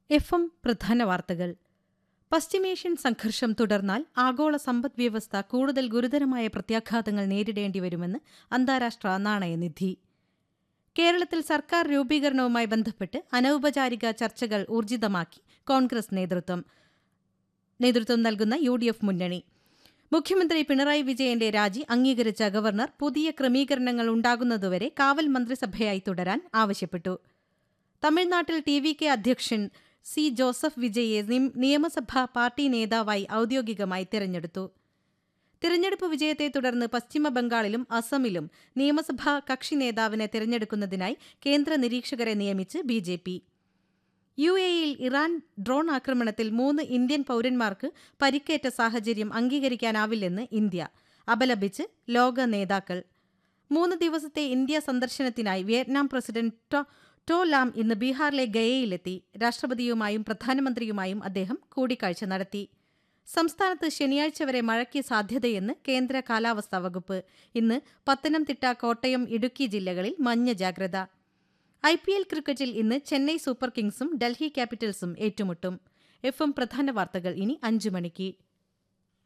F M പ്രധാന വാർത്തകൾ പശ്ചിമേഷ്യൻ സംഘർഷം തുടർന്നാൽ ആഗോള സമ്പദ് വ്യവസ്ഥ കൂടുതൽ ഗുരുതരമായ പ്രത്യാഘാതങ്ങൾ നേരിടേണ്ടിവരുമെന്ന് അന്താരാഷ്ട്ര നാണയനിധി കേരളത്തിൽ സർക്കാർ രൂപീകരണവുമായി ബന്ധപ്പെട്ട് അനൌപചാരിക ചർച്ചകൾ ഊർജിതമാക്കി കോൺഗ്രസ് നേതൃത്വം നേതൃത്വം നൽകുന്ന യു ഡി എഫ് മുന്നണി മുഖ്യമന്ത്രി പിണറായി വിജയന്റെ രാജി അംഗീകരിച്ച ഗവർണർ പുതിയ ക്രമീകരണങ്ങൾ ഉണ്ടാകുന്നതുവരെ കാവൽ മന്ത്രിസഭയായി തുടരാൻ ആവശ്യപ്പെട്ടു തമിഴ്നാട്ടിൽ ടി വി കെ അധ്യക്ഷൻ സി ജോസഫ് വിജയെ നിം- നിയമസഭാ പാർട്ടി നേതാവായി ഔദ്യോഗികമായി തിരഞ്ഞെടുത്തു തിരഞ്ഞെടുപ്പ് വിജയത്തെ തുടർന്ന് പശ്ചിമ ബംഗാളിലും അസമിലും നിയമസഭാ കക്ഷി നേതാവിനെ തിരഞ്ഞെടുക്കുന്നതിനായി കേന്ദ്ര നിരീക്ഷകരെ നിയമിച്ച് ബി ജെ പി യു എയിൽ ഇറാൻ ഡ്രോൺ ആക്രമണത്തിൽ മൂന്ന് ഇന്ത്യൻ പൌരന്മാർക്ക് പരിക്കേറ്റ സാഹചര്യം അംഗീകരിക്കാനാവില്ലെന്ന് ഇന്ത്യ അപലപിച്ച് ലോക നേതാക്കൾ മൂന്ന് ദിവസത്തെ ഇന്ത്യ സന്ദർശനത്തിനായി Vietnam president To To Lam ഇന്ന് ബീഹാറിലെ ഗയയിലെത്തി രാഷ്ട്രപതിയുമായും പ്രധാനമന്ത്രിയുമായും അദ്ദേഹം കൂടിക്കാഴ്ച നടത്തി സംസ്ഥാനത്ത് ശനിയാഴ്ച വരെ മഴയ്ക്ക് സാധ്യതയെന്ന് കേന്ദ്ര കാലാവസ്ഥാ വകുപ്പ് ഇന്ന് പത്തനംതിട്ട കോട്ടയം ഇടുക്കി ജില്ലകളിൽ മഞ്ഞ ജാഗ്രത ഐ പി എൽ ക്രിക്കറ്റിൽ ഇന്ന് ചെന്നൈ സൂപ്പർ കിങ്സും ഡൽഹി ക്യാപിറ്റൽസും ഏറ്റുമുട്ടും എഫ് എം പ്രധാന വാർത്തകൾ ഇനി അഞ്ചു മണിക്ക്